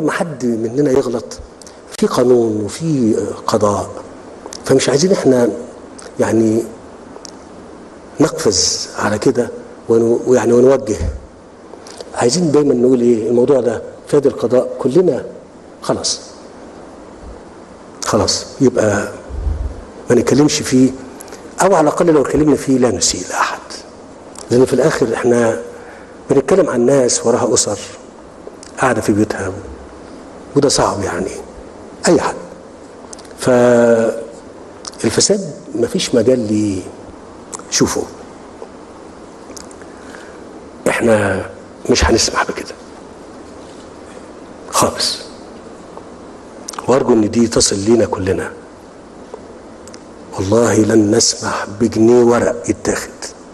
لما حد مننا يغلط في قانون وفي قضاء فمش عايزين احنا يعني نقفز على كده ون- ويعني ونوجه عايزين دايما نقول ايه الموضوع ده فاد القضاء كلنا خلاص خلاص يبقى ما نتكلمش فيه او على الاقل لو اتكلمنا فيه لا نسيء لاحد لان في الاخر احنا بنتكلم عن ناس وراها اسر قاعده في بيوتها وده صعب يعني اي حد فالفساد مفيش مجال ليه شوفوا احنا مش هنسمح بكده خالص وارجو ان دي تصل لينا كلنا والله لن نسمح بجنيه ورق يتاخد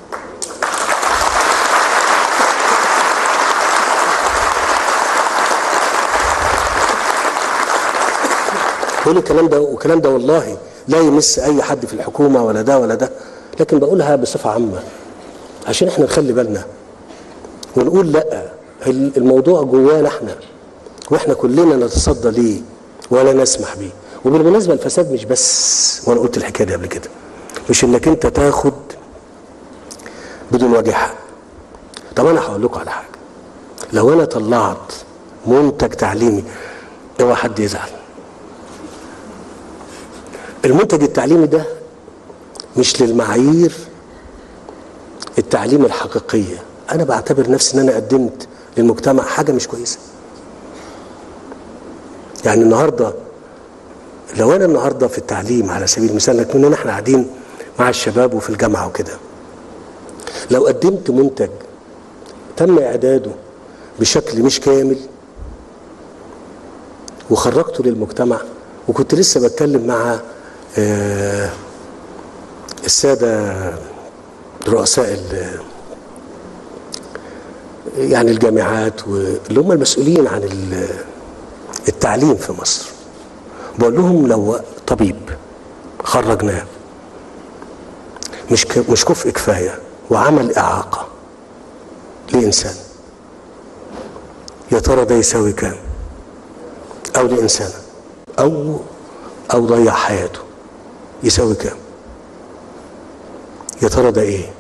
بقول الكلام ده والكلام ده والله لا يمس اي حد في الحكومه ولا ده ولا ده لكن بقولها بصفه عامه عشان احنا نخلي بالنا ونقول لا الموضوع جوانا احنا واحنا كلنا نتصدى ليه ولا نسمح بيه وبالمناسبه الفساد مش بس وانا قلت الحكايه دي قبل كده مش انك انت تاخد بدون وجه حق طب انا هقول لكم على حاجه لو انا طلعت منتج تعليمي اوعى حد يزعل المنتج التعليمي ده مش للمعايير التعليم الحقيقيه انا بعتبر نفسي ان انا قدمت للمجتمع حاجه مش كويسه يعني النهارده لو انا النهارده في التعليم على سبيل المثال لكن احنا قاعدين مع الشباب وفي الجامعه وكده لو قدمت منتج تم اعداده بشكل مش كامل وخرجته للمجتمع وكنت لسه بتكلم مع آه الساده رؤساء ال- يعني الجامعات واللي هم المسؤولين عن ال- التعليم في مصر بقول لهم لو طبيب خرجناه مش ك- مش كفء كفايه وعمل اعاقه لانسان يا ترى ده يساوي كام او لانسان او او ضيع حياته يساوي كام يا ترى ده ايه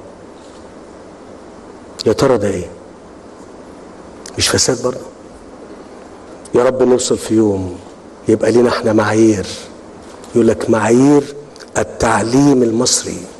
يا ترى ده ايه مش فساد برضه يا رب نوصل في يوم يبقى لنا احنا معايير يقول لك معايير التعليم المصري